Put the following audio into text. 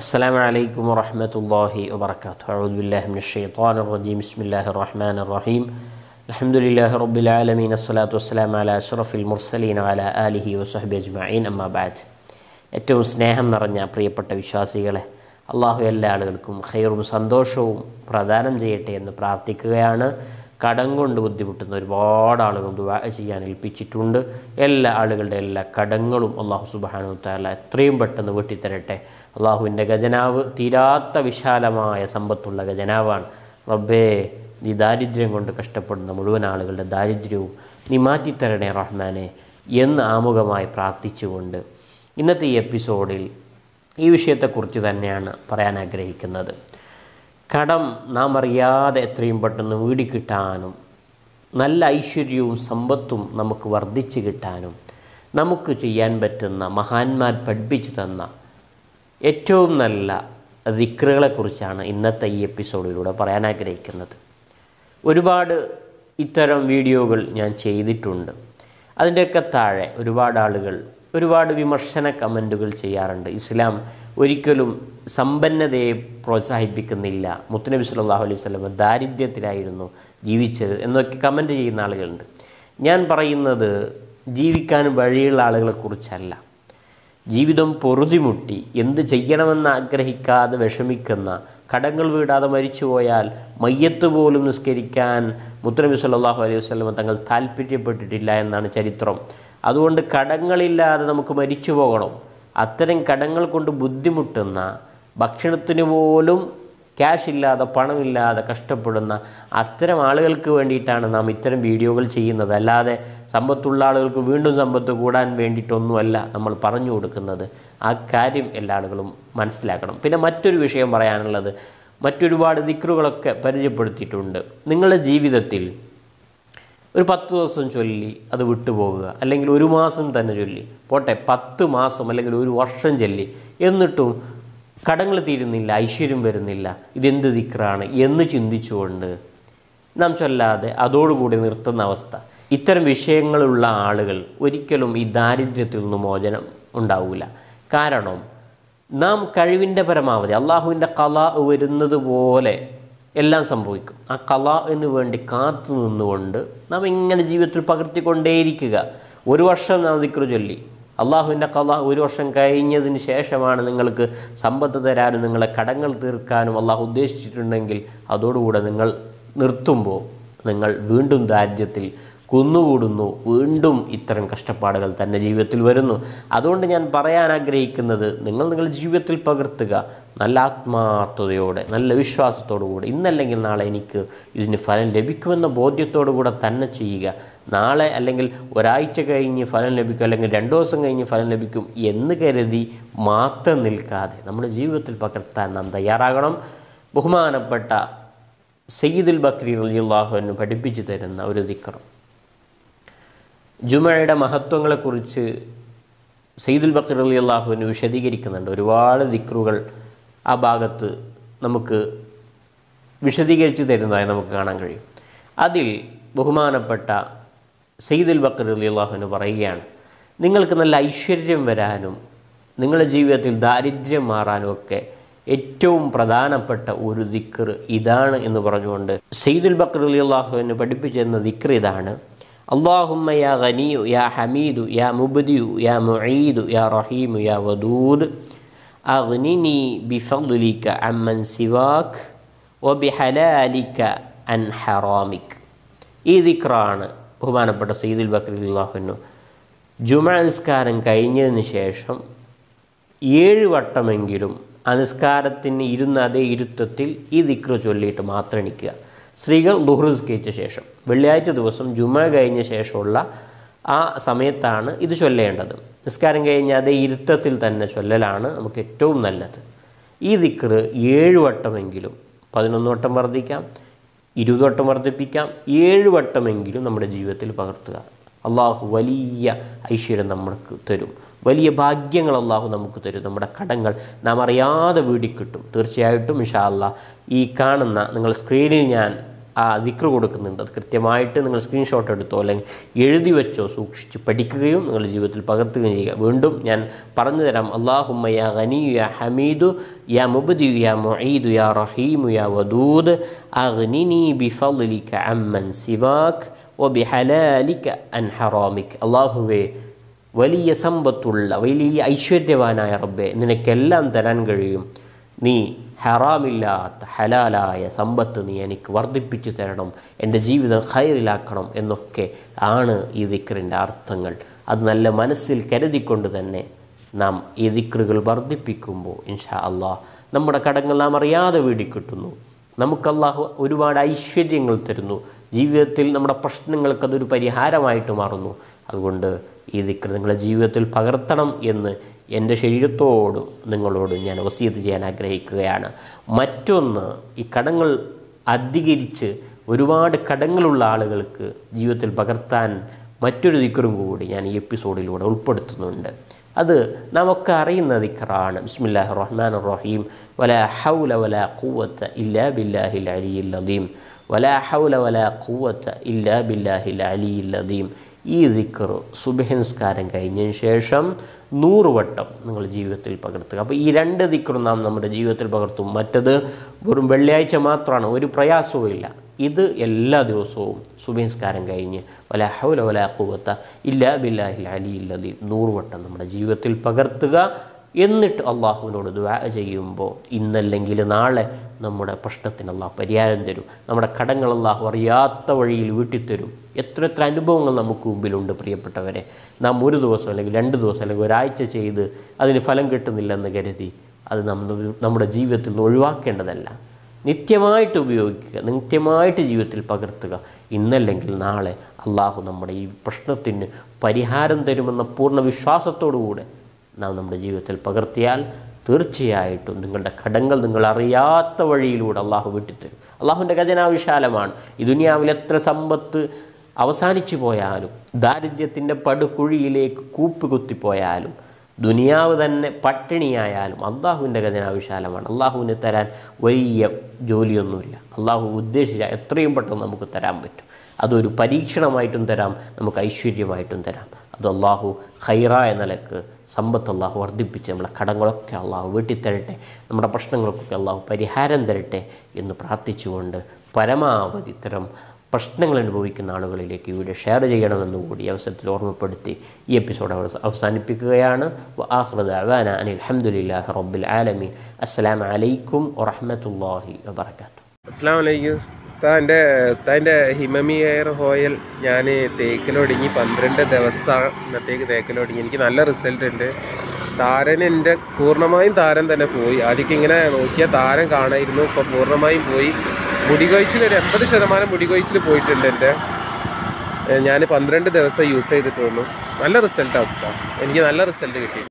السلام عليكم ورحمة الله وبركاته أعوذ بالله من الشيطان الرجيم بسم الله الرحمن الرحيم الحمد لله رب العالمين الصلاة والسلام على أشرف المرسلين وعلى آله وصحبه أجمعين أما بعد ഏറ്റവും സ്നേഹം നിറഞ്ഞ പ്രിയപ്പെട്ട വിശ്വാസികളെ അള്ളാഹു എല്ലാ ആളുകൾക്കും ഖൈറും സന്തോഷവും പ്രദാനം ചെയ്യട്ടെ എന്ന് പ്രാർത്ഥിക്കുകയാണ് കടം കൊണ്ട് ബുദ്ധിമുട്ടുന്ന ഒരുപാട് ആളുകൾ ദുആ ചെയ്യാൻ ഏൽപ്പിച്ചിട്ടുണ്ട് എല്ലാ ആളുകളുടെ എല്ലാ കടങ്ങളും അള്ളാഹു സുബാനു താല എത്രയും പെട്ടെന്ന് വെട്ടിത്തരട്ടെ അള്ളാഹുവിൻ്റെ ഖജനാവ് തീരാത്ത വിശാലമായ സമ്പത്തുള്ള ഖജനാവാണ് റബ്ബേ നീ ദാരിദ്ര്യം കൊണ്ട് കഷ്ടപ്പെടുന്ന മുഴുവൻ ആളുകളുടെ ദാരിദ്ര്യവും നീ മാറ്റിത്തരണേ റഹ്മാനെ എന്ന് ആമുഖമായി പ്രാർത്ഥിച്ചുകൊണ്ട് ഇന്നത്തെ ഈ എപ്പിസോഡിൽ ഈ വിഷയത്തെക്കുറിച്ച് തന്നെയാണ് പറയാൻ ആഗ്രഹിക്കുന്നത് കടം നാം അറിയാതെ എത്രയും പെട്ടെന്ന് വീടിക്കിട്ടാനും നല്ല ഐശ്വര്യവും സമ്പത്തും നമുക്ക് വർദ്ധിച്ചു കിട്ടാനും നമുക്ക് ചെയ്യാൻ പറ്റുന്ന മഹാന്മാർ പഠിപ്പിച്ചു തന്ന ഏറ്റവും നല്ല ദിക്റുകളെക്കുറിച്ചാണ് ഇന്നത്തെ ഈ എപ്പിസോഡിലൂടെ പറയാൻ ആഗ്രഹിക്കുന്നത് ഒരുപാട് ഇത്തരം വീഡിയോകൾ ഞാൻ ചെയ്തിട്ടുണ്ട് അതിൻ്റെയൊക്കെ താഴെ ഒരുപാട് ആളുകൾ ഒരുപാട് വിമർശന കമൻറ്റുകൾ ചെയ്യാറുണ്ട് ഇസ്ലാം ഒരിക്കലും സമ്പന്നതയെ പ്രോത്സാഹിപ്പിക്കുന്നില്ല മുത്തുനബി സല്ലല്ലാഹു അലൈഹി വസല്ലം ദാരിദ്ര്യത്തിലായിരുന്നു ജീവിച്ചത് എന്നൊക്കെ കമൻറ്റ് ചെയ്യുന്ന ആളുകളുണ്ട് ഞാൻ പറയുന്നത് ജീവിക്കാൻ വഴിയുള്ള ആളുകളെക്കുറിച്ചല്ല ജീവിതം പൊറുതിമുട്ടി എന്ത് ചെയ്യണമെന്ന് ആഗ്രഹിക്കാതെ വിഷമിക്കുന്ന കടങ്ങൾ വീടാതെ മരിച്ചുപോയാൽ മയ്യത്ത് പോലും നിസ്കരിക്കാൻ മുത്തനബി സല്ലല്ലാഹു അലൈഹി വസല്ലം തങ്ങൾ താല്പര്യപ്പെട്ടിട്ടില്ല എന്നാണ് ചരിത്രം അതുകൊണ്ട് കടങ്ങളില്ലാതെ നമുക്ക് മരിച്ചു പോകണം അത്തരം കടങ്ങൾ കൊണ്ട് ബുദ്ധിമുട്ടുന്ന ഭക്ഷണത്തിന് പോലും ക്യാഷ് ഇല്ലാതെ പണമില്ലാതെ കഷ്ടപ്പെടുന്ന അത്തരം ആളുകൾക്ക് വേണ്ടിയിട്ടാണ് നാം ഇത്തരം വീഡിയോകൾ ചെയ്യുന്നത് അല്ലാതെ സമ്പത്തുള്ള ആളുകൾക്ക് വീണ്ടും സമ്പത്ത് കൂടാൻ വേണ്ടിയിട്ടൊന്നുമല്ല നമ്മൾ പറഞ്ഞു കൊടുക്കുന്നത് ആ കാര്യം എല്ലാ ആളുകളും മനസ്സിലാക്കണം പിന്നെ മറ്റൊരു വിഷയം പറയാനുള്ളത് മറ്റൊരുപാട് ദിക്റുകളൊക്കെ പരിചയപ്പെടുത്തിയിട്ടുണ്ട് നിങ്ങളുടെ ജീവിതത്തിൽ ഒരു പത്ത് ദിവസം ചൊല്ലി അത് വിട്ടുപോകുക അല്ലെങ്കിൽ ഒരു മാസം തന്നെ ചൊല്ലി പോട്ടെ പത്ത് മാസം അല്ലെങ്കിൽ ഒരു വർഷം ചൊല്ലി എന്നിട്ടും കടങ്ങൾ തീരുന്നില്ല ഐശ്വര്യം വരുന്നില്ല ഇതെന്ത് ദിക്റാണ് എന്ന് ചിന്തിച്ചുകൊണ്ട് നാം ചൊല്ലാതെ അതോടുകൂടി നിർത്തുന്ന അവസ്ഥ ഇത്തരം വിഷയങ്ങളുള്ള ആളുകൾ ഒരിക്കലും ഈ ദാരിദ്ര്യത്തിൽ നിന്ന് മോചനം ഉണ്ടാവില്ല കാരണം നാം കഴിവിൻ്റെ പരമാവധി അള്ളാഹുവിൻ്റെ കല വരുന്നത് പോലെ എല്ലാം സംഭവിക്കും ആ കലാന് വേണ്ടി കാത്തു നിന്നുകൊണ്ട് നാം ഇങ്ങനെ ജീവിതത്തിൽ പകർത്തിക്കൊണ്ടേയിരിക്കുക ഒരു വർഷം നാം ദിക്റ് ചൊല്ലി അള്ളാഹുവിൻ്റെ കല ഒരു വർഷം കഴിഞ്ഞതിന് ശേഷമാണ് നിങ്ങൾക്ക് സമ്പത്ത് തരാനും നിങ്ങളെ കടങ്ങൾ തീർക്കാനും അള്ളാഹു ഉദ്ദേശിച്ചിട്ടുണ്ടെങ്കിൽ അതോടുകൂടെ നിങ്ങൾ നിർത്തുമ്പോൾ നിങ്ങൾ വീണ്ടും ദാരിദ്ര്യത്തിൽ കുന്നുകൂടുന്നു വീണ്ടും ഇത്തരം കഷ്ടപ്പാടുകൾ തന്നെ ജീവിതത്തിൽ വരുന്നു അതുകൊണ്ട് ഞാൻ പറയാൻ ആഗ്രഹിക്കുന്നത് നിങ്ങൾ നിങ്ങളുടെ ജീവിതത്തിൽ പകർത്തുക നല്ല ആത്മാർത്ഥതയോടെ നല്ല വിശ്വാസത്തോടുകൂടെ ഇന്നല്ലെങ്കിൽ നാളെ എനിക്ക് ഇതിന് ഫലം ലഭിക്കുമെന്ന ബോധ്യത്തോടു കൂടെ തന്നെ ചെയ്യുക നാളെ അല്ലെങ്കിൽ ഒരാഴ്ച കഴിഞ്ഞ് ഫലം ലഭിക്കും അല്ലെങ്കിൽ രണ്ടു ദിവസം കഴിഞ്ഞ് ഫലം ലഭിക്കും എന്ന് കരുതി മാത്രം നിൽക്കാതെ നമ്മുടെ ജീവിതത്തിൽ പകർത്താൻ നാം തയ്യാറാകണം ബഹുമാനപ്പെട്ട സയ്യിദുൽ ബക്രി റലിയുള്ളാഹുവിന് പഠിപ്പിച്ചു തരുന്ന ഒരു ദിക്രം ജുമയുടെ മഹത്വങ്ങളെക്കുറിച്ച് സയ്യിദുൽ ബക്കർ അലി അള്ളാഹുവിന് വിശദീകരിക്കുന്നുണ്ട് ഒരുപാട് ദിക്റുകൾ ആ ഭാഗത്ത് നമുക്ക് വിശദീകരിച്ച് തരുന്നതായി നമുക്ക് കാണാൻ കഴിയും അതിൽ ബഹുമാനപ്പെട്ട സയ്യിദുൽ ബക്കർ അലി അള്ളാഹുവിന് പറയുകയാണ് നിങ്ങൾക്ക് നല്ല ഐശ്വര്യം വരാനും നിങ്ങളുടെ ജീവിതത്തിൽ ദാരിദ്ര്യം മാറാനും ഒക്കെ ഏറ്റവും പ്രധാനപ്പെട്ട ഒരു ദിക്ർ ഇതാണ് എന്ന് പറഞ്ഞുകൊണ്ട് സയ്യിദുൽ ബക്കർ അലി അള്ളാഹുവിന് പഠിപ്പിച്ചിരുന്ന ദിക്ർ ഇതാണ് اللهم يا غني يا حميد يا مبدي يا معيد يا رحيم يا ودود أغنني بفضلك عمن سواك وبحلالك عن حرامك ഈ ദിക്റാണ് ബഹുമാനപ്പെട്ട സയ്യിദുൽ ബക്കർ അള്ളാഹുനു ജുമാ നിസ്കാരം കഴിഞ്ഞതിന് ശേഷം ഏഴ് വട്ടമെങ്കിലും അനുസ്കാരത്തിന് ഇരുന്ന അതേ ഇരുത്തത്തിൽ ഈ ദിക്റ് ചൊല്ലിയിട്ട് മാത്രം എണിക്കുക സ്ത്രീകൾ ലുഹ്റുസ്കരിച്ച ശേഷം വെള്ളിയാഴ്ച ദിവസം ജുമ കഴിഞ്ഞ ശേഷമുള്ള ആ സമയത്താണ് ഇത് ചൊല്ലേണ്ടത് നിസ്കാരം കഴിഞ്ഞ അതേ ഇരുത്തത്തിൽ തന്നെ ചൊല്ലലാണ് നമുക്ക് ഏറ്റവും നല്ലത് ഈ ദിക്റ് ഏഴ് വട്ടമെങ്കിലും പതിനൊന്ന് വട്ടം വർദ്ധിക്കാം ഇരുപത് വട്ടം വർദ്ധിപ്പിക്കാം ഏഴ് വട്ടമെങ്കിലും നമ്മുടെ ജീവിതത്തിൽ പകർത്തുക അള്ളാഹു വലിയ ഐശ്വര്യം നമുക്ക് തരും വലിയ ഭാഗ്യങ്ങൾ അള്ളാഹു നമുക്ക് തരും നമ്മുടെ കടങ്ങൾ നാം അറിയാതെ വീടിക്കിട്ടും തീർച്ചയായിട്ടും ഇഷാ അല്ലാ ഈ കാണുന്ന നിങ്ങൾ സ്ക്രീനിൽ ഞാൻ ആ ദിക്ർ കൊടുക്കുന്നുണ്ട് അത് കൃത്യമായിട്ട് നിങ്ങൾ സ്ക്രീൻഷോട്ട് എടുത്തോ അല്ലെങ്കിൽ എഴുതി വെച്ചോ സൂക്ഷിച്ച് പഠിക്കുകയും നിങ്ങളുടെ ജീവിതത്തിൽ പകർത്തുകയും ചെയ്യുക വീണ്ടും ഞാൻ പറഞ്ഞു തരാം അള്ളാഹുമ്മ യാ ഗനിയു യാ ഹമീദു യാ മുബ്ദിയു യാ മുഈദു യാ റഹീമു യാ വദൂദ് അഗ്നിനി ബിഫളിക അമ്മൻ സിവാക് വബിഹലാലിക അൻ ഹറാമിക് അള്ളാഹുവേ വലിയ സമ്പത്തുള്ള വലിയ ഐശ്വര്യവാനായ റബ്ബെ നിനക്കെല്ലാം തരാൻ കഴിയും നീ ഹറാമില്ലാത്ത ഹലാലായ സമ്പത്ത് നീ എനിക്ക് വർദ്ധിപ്പിച്ചു തരണം എൻ്റെ ജീവിതം ഹൈറിലാക്കണം എന്നൊക്കെ ആണ് ഈ ദിക്റിൻ്റെ അർത്ഥങ്ങൾ അത് നല്ല മനസ്സിൽ കരുതിക്കൊണ്ട് തന്നെ നാം ഈ ദിക്റുകൾ വർദ്ധിപ്പിക്കുമ്പോൾ ഇൻഷാ അള്ളാഹ് നമ്മുടെ കടങ്ങൾ നാം അറിയാതെ വീടിക്കിട്ടുന്നു നമുക്ക് അള്ളാഹു ഒരുപാട് ഐശ്വര്യങ്ങൾ തരുന്നു ജീവിതത്തിൽ നമ്മുടെ പ്രശ്നങ്ങൾക്ക് അതൊരു പരിഹാരമായിട്ട് മാറുന്നു അതുകൊണ്ട് ഈ ദിക്ർ നിങ്ങളുടെ ജീവിതത്തിൽ പകർത്തണം എന്ന് എൻ്റെ ശരീരത്തോടും നിങ്ങളോടും ഞാൻ വസീത് ചെയ്യാൻ ആഗ്രഹിക്കുകയാണ് മറ്റൊന്ന് ഈ കടങ്ങൾ അധികരിച്ച് ഒരുപാട് കടങ്ങളുള്ള ആളുകൾക്ക് ജീവിതത്തിൽ പകർത്താൻ മറ്റൊരു ദിക്കറും കൂടി ഞാൻ ഈ എപ്പിസോഡിലൂടെ ഉൾപ്പെടുത്തുന്നുണ്ട് അത് നമുക്ക് അറിയുന്ന ദിക്കറാണ് ബിസ്മില്ലാഹി റഹ്മാൻ റഹീം വല ഹൗല വല ഖുവത്ത ഇല്ലാ ബില്ലാഹിൽ അലിയിൽ അദീം വല ഹൗല വല ഖുവത്ത ഇല്ലാ ബില്ലാഹിൽ അലിയിൽ അദീം ഈ ദിക്കർ സുബഹിൻസ്കാരം കഴിഞ്ഞതിന് ശേഷം നൂറ് വട്ടം നിങ്ങൾ ജീവിതത്തിൽ പകർത്തുക അപ്പോൾ ഈ രണ്ട് ദിക്കറും നാം നമ്മുടെ ജീവിതത്തിൽ പകർത്തും മറ്റത് വെറും വെള്ളിയാഴ്ച മാത്രമാണ് ഒരു പ്രയാസവും ഇല്ല ഇത് എല്ലാ ദിവസവും സുബഹിൻസ്കാരം കഴിഞ്ഞ് വല ഹൗല വല കൂവത്ത ഇല്ലാ ബില്ലാഹിൽ അലി ഇല്ലതി നൂറ് വട്ടം നമ്മുടെ ജീവിതത്തിൽ പകർത്തുക എന്നിട്ട് അള്ളാഹുവിനോട് ദുആ ചെയ്യുമ്പോൾ ഇന്നല്ലെങ്കിൽ നാളെ നമ്മുടെ പ്രശ്നത്തിന് അള്ളാഹ് പരിഹാരം തരും നമ്മുടെ കടങ്ങൾ അള്ളാഹു അറിയാത്ത വഴിയിൽ വീട്ടിത്തരും എത്ര എത്ര അനുഭവങ്ങൾ നമുക്ക് മുമ്പിലുണ്ട് പ്രിയപ്പെട്ടവരെ നാം ഒരു ദിവസം അല്ലെങ്കിൽ രണ്ട് ദിവസം അല്ലെങ്കിൽ ഒരാഴ്ച ചെയ്ത് അതിന് ഫലം കിട്ടുന്നില്ലെന്ന് കരുതി അത് നമ്മുടെ നമ്മുടെ ജീവിതത്തിൽ നിന്ന് ഒഴിവാക്കേണ്ടതല്ല നിത്യമായിട്ട് ഉപയോഗിക്കുക നിത്യമായിട്ട് ജീവിതത്തിൽ പകർത്തുക ഇന്നല്ലെങ്കിൽ നാളെ അള്ളാഹു നമ്മുടെ ഈ പ്രശ്നത്തിന് പരിഹാരം തരുമെന്ന പൂർണ്ണ വിശ്വാസത്തോടുകൂടെ നാം നമ്മുടെ ജീവിതത്തിൽ പകർത്തിയാൽ തീർച്ചയായിട്ടും നിങ്ങളുടെ കടങ്ങൾ നിങ്ങൾ അറിയാത്ത വഴിയിലൂടെ അള്ളാഹു വിട്ടിത്തരും അള്ളാഹുവിൻ്റെ ഖജനാ വിശാലമാണ് ഈ ദുനിയാവിൽ എത്ര സമ്പത്ത് അവസാനിച്ചു പോയാലും ദാരിദ്ര്യത്തിൻ്റെ പടുകുഴിയിലേക്ക് കൂപ്പുകുത്തിപ്പോയാലും ദുനിയാവ് തന്നെ പട്ടിണിയായാലും അള്ളാഹുവിൻ്റെ ഖജനാ വിശാലമാണ് അള്ളാഹുവിന് തരാൻ വലിയ ജോലിയൊന്നുമില്ല അള്ളാഹു ഉദ്ദേശിച്ച എത്രയും പെട്ടെന്ന് നമുക്ക് തരാൻ പറ്റും അതൊരു പരീക്ഷണമായിട്ടും തരാം നമുക്ക് ഐശ്വര്യമായിട്ടും തരാം അത് അള്ളാഹു ഹൈറായ നിലക്ക് സമ്പത്ത് അള്ളാഹു വർദ്ധിപ്പിച്ച് നമ്മളെ കടങ്ങളൊക്കെ അള്ളാഹു വീട്ടിത്തരട്ടെ നമ്മുടെ പ്രശ്നങ്ങൾക്കൊക്കെ അള്ളാഹു പരിഹാരം തരട്ടെ എന്ന് പ്രാർത്ഥിച്ചുകൊണ്ട് പരമാവധി ഇത്തരം പ്രശ്നങ്ങൾ അനുഭവിക്കുന്ന ആളുകളിലേക്ക് ഈ വീഡിയോ ഷെയർ ചെയ്യണമെന്ന് കൂടി ഈ അവസരത്തിൽ ഓർമ്മപ്പെടുത്തി ഈ എപ്പിസോഡ് അവ അവസാനിപ്പിക്കുകയാണ് ആഹ്റദ് അവാന അനിൽ അഹമ്മദില്ലാഹി റബ്ബിൽ ആലമീൻ അസ്സലാമു അലൈക്കും വറഹ്മത്തുള്ളാഹി വബറകാതുഹു അസ്സാം വലൈക്കും ഉസ്താൻ്റെ ഉസ്താദിൻ്റെ ഹിമമി എയർ ഓയിൽ ഞാൻ തേക്കിലൊടുങ്ങി പന്ത്രണ്ട് ദിവസം ഇന്നത്തേക്ക് തേക്കിലൊടുങ്ങി എനിക്ക് നല്ല റിസൾട്ട് ഉണ്ട് താരൻ എൻ്റെ പൂർണ്ണമായും താരം തന്നെ പോയി ആദ്യമൊക്കെ ഇങ്ങനെ നോക്കിയാൽ താരം കാണായിരുന്നു ഇപ്പോൾ പൂർണ്ണമായും പോയി മുടികൊഴിച്ചിൽ ഒരു എൺപത് ശതമാനം മുടികൊഴിച്ചിൽ പോയിട്ടുണ്ട് എൻ്റെ ഞാൻ പന്ത്രണ്ട് ദിവസം യൂസ് ചെയ്തിട്ടുള്ളൂ നല്ല റിസൾട്ട് അവസ്ഥ എനിക്ക് നല്ല റിസൾട്ട് കിട്ടി